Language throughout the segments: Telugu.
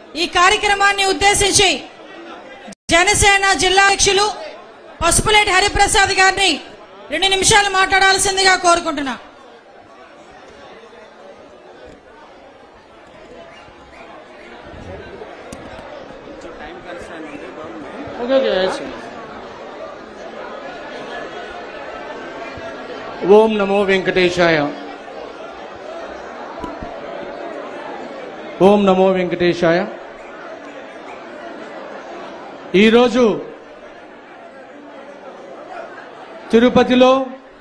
ఈ కార్యక్రమాన్ని ఉద్దేశించి జనసేన జిల్లా అధ్యక్షులు పసుపులేటి హరిప్రసాద్ గారిని రెండు నిమిషాలు మాట్లాడాల్సిందిగా కోరుకుంటున్నా ఓకే ఓకే yes. ఓం నమో వెంకటేశాయ ఓం నమో వెంకటేశాయ ఈరోజు తిరుపతిలో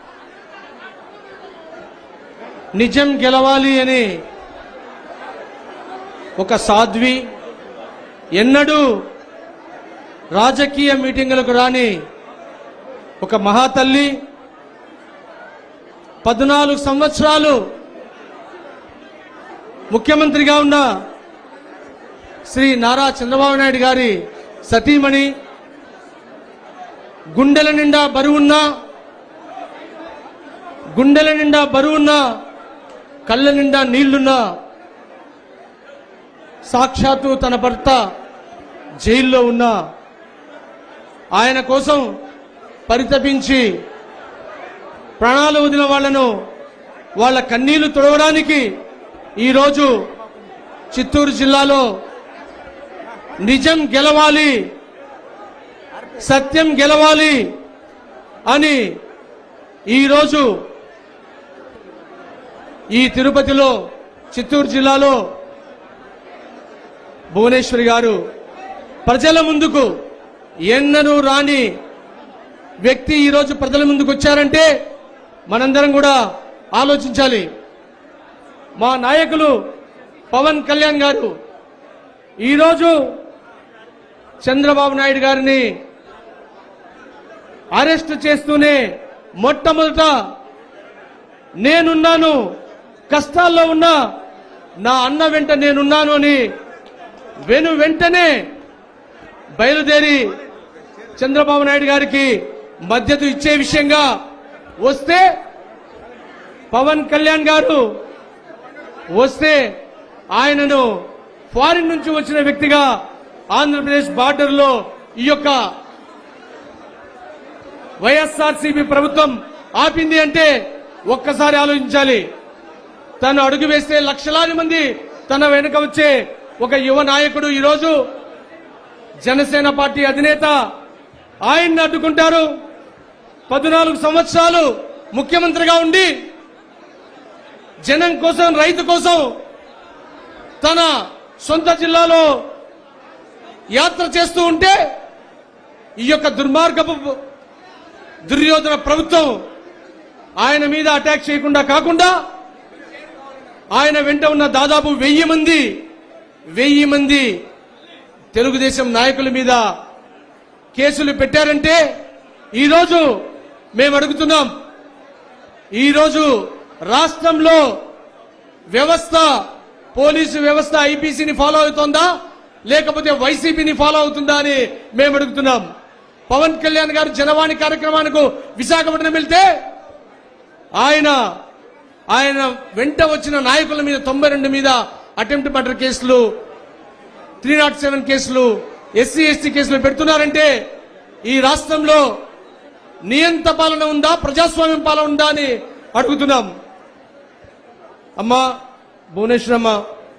నిజం గెలవాలి అని ఒక సాధ్వి ఎన్నడూ రాజకీయ మీటింగులకు రాని ఒక మహాతల్లి పద్నాలుగు సంవత్సరాలు ముఖ్యమంత్రిగా ఉన్న శ్రీ నారా చంద్రబాబు నాయుడు గారి సతీమణి గుండెల నిండా బరువున్న గుండెల నిండా బరువున్న కళ్ళ నిండా నీళ్లున్న సాక్షాత్తు తన భర్త జైల్లో ఉన్న ఆయన కోసం పరితపించి ప్రాణాలు వదిలిన వాళ్లను వాళ్ళ కన్నీళ్లు తుడవడానికి ఈరోజు చిత్తూరు జిల్లాలో నిజం గెలవాలి సత్యం గెలవాలి అని ఈరోజు ఈ తిరుపతిలో చిత్తూరు జిల్లాలో భువనేశ్వరి గారు ప్రజల ముందుకు ఎన్నడూ రాని వ్యక్తి ఈరోజు ప్రజల ముందుకు వచ్చారంటే మనందరం కూడా ఆలోచించాలి మా నాయకులు పవన్ కళ్యాణ్ గారు ఈరోజు చంద్రబాబు నాయుడు గారిని అరెస్ట్ చేస్తూనే మొట్టమొదట నేనున్నాను కష్టాల్లో ఉన్నా నా అన్న వెంట నేనున్నాను అని వెను వెంటనే బయలుదేరి చంద్రబాబు నాయుడు గారికి మద్దతు ఇచ్చే విషయంగా వస్తే పవన్ కళ్యాణ్ గారు వస్తే ఆయనను ఫారిన్ నుంచి వచ్చిన వ్యక్తిగా ఆంధ్రప్రదేశ్ బార్డర్లో ఈ యొక్క వైఎస్ఆర్సీపీ ప్రభుత్వం ఆపింది అంటే ఒక్కసారి ఆలోచించాలి తను అడుగు వేస్తే లక్షలాది మంది తన వెనుక వచ్చే ఒక యువ నాయకుడు ఈరోజు జనసేన పార్టీ అధినేత ఆయన్ని అడ్డుకుంటారు పద్నాలుగు సంవత్సరాలు ముఖ్యమంత్రిగా ఉండి జనం కోసం రైతు కోసం తన సొంత జిల్లాలో యాత్ర చేస్తూ ఉంటే ఈ యొక్క దుర్మార్గపు దుర్యోధన ప్రభుత్వం ఆయన మీద అటాక్ చేయకుండా కాకుండా ఆయన వెంట ఉన్న దాదాపు వెయ్యి మంది వెయ్యి మంది తెలుగుదేశం నాయకుల మీద కేసులు పెట్టారంటే ఈరోజు మేము అడుగుతున్నాం ఈరోజు రాష్ట్రంలో వ్యవస్థ పోలీసు వ్యవస్థ ఐపీసీని ఫాలో అవుతోందా లేకపోతే వైసీపీని ఫాలో అవుతుందా అని మేము అడుగుతున్నాం పవన్ కళ్యాణ్ గారు జనవాణి కార్యక్రమానికి విశాఖపట్నం వెళ్తే ఆయన ఆయన వెంట వచ్చిన నాయకుల మీద తొంభై రెండు మీద అటెంప్ట్ మర్డర్ కేసులు త్రీ నాట్ సెవెన్ కేసులు ఎస్సీ ఎస్టీ కేసులు పెడుతున్నారంటే ఈ రాష్ట్రంలో నియంత పాలన ఉందా ప్రజాస్వామ్యం పాలన ఉందా అని అడుగుతున్నాం అమ్మా భువనేశ్వరమ్మ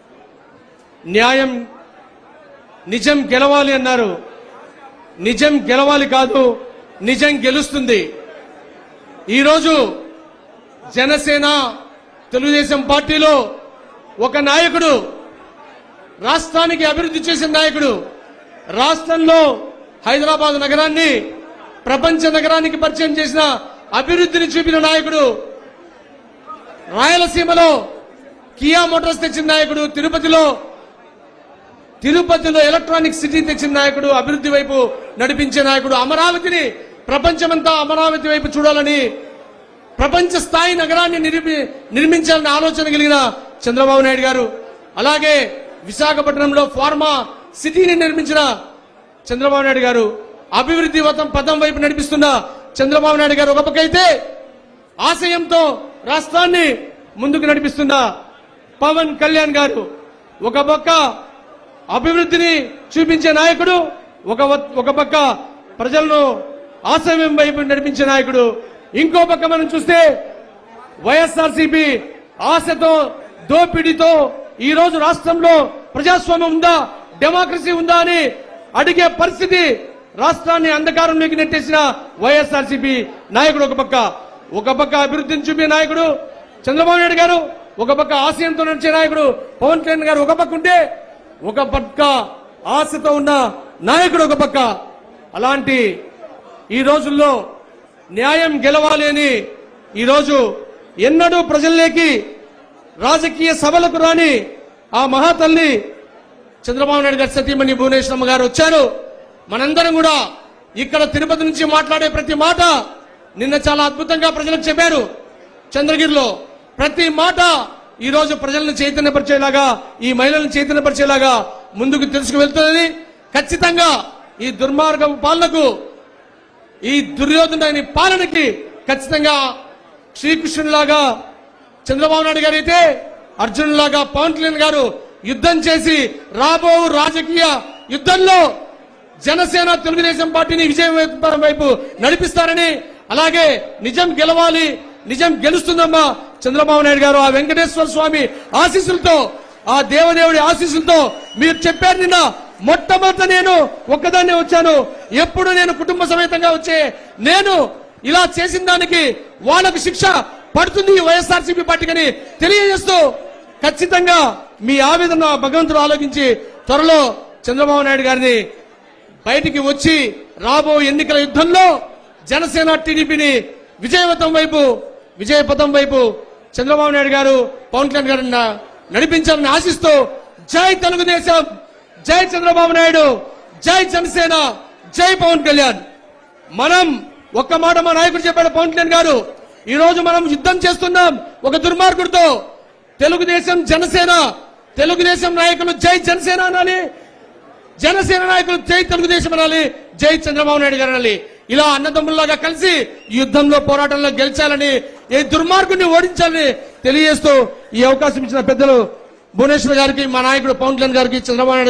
న్యాయం నిజం గెలవాలి అన్నారు నిజం గెలవాలి కాదు నిజం గెలుస్తుంది ఈరోజు జనసేన తెలుగుదేశం పార్టీలో ఒక నాయకుడు రాష్ట్రానికి అభివృద్ధి చేసిన నాయకుడు రాష్ట్రంలో హైదరాబాద్ నగరాన్ని ప్రపంచ నగరానికి పరిచయం చేసిన అభివృద్ధిని చూపిన నాయకుడు రాయలసీమలో కియా మోటార్స్ తెచ్చిన నాయకుడు తిరుపతిలో తిరుపతిలో ఎలక్ట్రానిక్ సిటీ తెచ్చిన నాయకుడు అభివృద్ధి వైపు నడిపించే నాయకుడు అమరావతిని ప్రపంచమంతా అమరావతి వైపు చూడాలని ప్రపంచ స్థాయి నగరాన్ని నిర్మి నిర్మించాలనే ఆలోచన కలిగిన చంద్రబాబు నాయుడు గారు అలాగే విశాఖపట్నంలో ఫార్మా సిటీని నిర్మించిన చంద్రబాబు నాయుడు గారు అభివృద్ధి వతం పదం వైపు నడిపిస్తున్న చంద్రబాబు నాయుడు గారు ఒక పక్క అయితే ఆశయంతో రాష్ట్రాన్ని ముందుకు నడిపిస్తున్న పవన్ కళ్యాణ్ గారు ఒక పక్క అభివృద్ధిని చూపించే నాయకుడు ఒక వ- ఒక పక్క ప్రజలను ఆశయం వైపు నడిపించే నాయకుడు ఇంకో పక్క మనం చూస్తే వైఎస్ఆర్సీపీ ఆశతో దోపిడీతో ఈ రోజు రాష్ట్రంలో ప్రజాస్వామ్యం ఉందా డెమోక్రసీ ఉందా అని అడిగే పరిస్థితి రాష్ట్రాన్ని అంధకారంలోకి నెట్టేసిన వైఎస్ఆర్సీపీ నాయకుడు ఒక పక్క ఒక పక్క అభివృద్ధిని చూపే నాయకుడు చంద్రబాబు నాయుడు గారు ఒక పక్క ఆశయంతో నడిచే నాయకుడు పవన్ కళ్యాణ్ గారు ఒక పక్క ఉంటే ఒక పక్క ఆశతో ఉన్న నాయకుడు ఒక పక్క అలాంటి ఈ రోజుల్లో న్యాయం గెలవాలి అని ఈరోజు ఎన్నడూ ప్రజల్లోకి రాజకీయ సభలకు రాని ఆ మహాతల్లి చంద్రబాబు నాయుడు గారి సతీమణి భువనేశ్వరమ్మ గారు వచ్చారు మనందరం కూడా ఇక్కడ తిరుపతి నుంచి మాట్లాడే ప్రతి మాట నిన్న చాలా అద్భుతంగా ప్రజలకు చెప్పారు చంద్రగిరిలో ప్రతి మాట ఈ రోజు ప్రజలను చైతన్యపరిచేలాగా ఈ మహిళలను చైతన్యపరిచేలాగా ముందుకు తెలుసుకు వెళ్తుందని ఖచ్చితంగా ఈ దుర్మార్గ పాలనకు ఈ దుర్యోధన పాలనకి ఖచ్చితంగా శ్రీకృష్ణులాగా చంద్రబాబు నాయుడు గారు అయితే అర్జునులాగా పవన్ కళ్యాణ్ గారు యుద్ధం చేసి రాబో రాజకీయ యుద్ధంలో జనసేన తెలుగుదేశం పార్టీని విజయం వైపు- వైపు నడిపిస్తారని అలాగే నిజం గెలవాలి నిజం గెలుస్తుందమ్మా చంద్రబాబు నాయుడు గారు ఆ వెంకటేశ్వర స్వామి ఆశీస్సులతో ఆ దేవదేవుడి ఆశీస్సులతో మీరు చెప్పారు నిన్న మొట్టమొదట నేను ఒక్కదాన్నే వచ్చాను ఎప్పుడు నేను కుటుంబ సమేతంగా వచ్చే నేను ఇలా చేసిన దానికి వాళ్ళకు శిక్ష పడుతుంది ఈ వైఎస్ఆర్సీపీ పార్టీకని తెలియజేస్తూ ఖచ్చితంగా మీ ఆవేదన భగవంతుడు ఆలోచించి త్వరలో చంద్రబాబు నాయుడు గారిని బయటికి వచ్చి రాబో ఎన్నికల యుద్ధంలో జనసేన టీడీపీని విజయవతం వైపు విజయపథం వైపు చంద్రబాబు నాయుడు గారు పవన్ కళ్యాణ్ గారు నడిపించాలని ఆశిస్తూ జై తెలుగుదేశం జై చంద్రబాబు నాయుడు జై జనసేన జై పవన్ కళ్యాణ్ మనం ఒక్క మాట మా నాయకుడు చెప్పాడు పవన్ కళ్యాణ్ గారు ఈ రోజు మనం యుద్ధం చేస్తున్నాం ఒక దుర్మార్గుడితో తెలుగుదేశం జనసేన తెలుగుదేశం నాయకులు జై జనసేన అనాలి జనసేన నాయకులు జై తెలుగుదేశం అనాలి జై చంద్రబాబు నాయుడు గారు అనాలి ఇలా అన్నదమ్ముల్లాగా కలిసి ఈ యుద్ధంలో పోరాటంలో గెలిచాలని ఈ దుర్మార్గుడిని ఓడించాలని తెలియజేస్తూ ఈ అవకాశం ఇచ్చిన పెద్దలు భువనేశ్వర్ గారికి మా నాయకుడు పవన్ కళ్యాణ్ గారికి చంద్రబాబు నాయుడు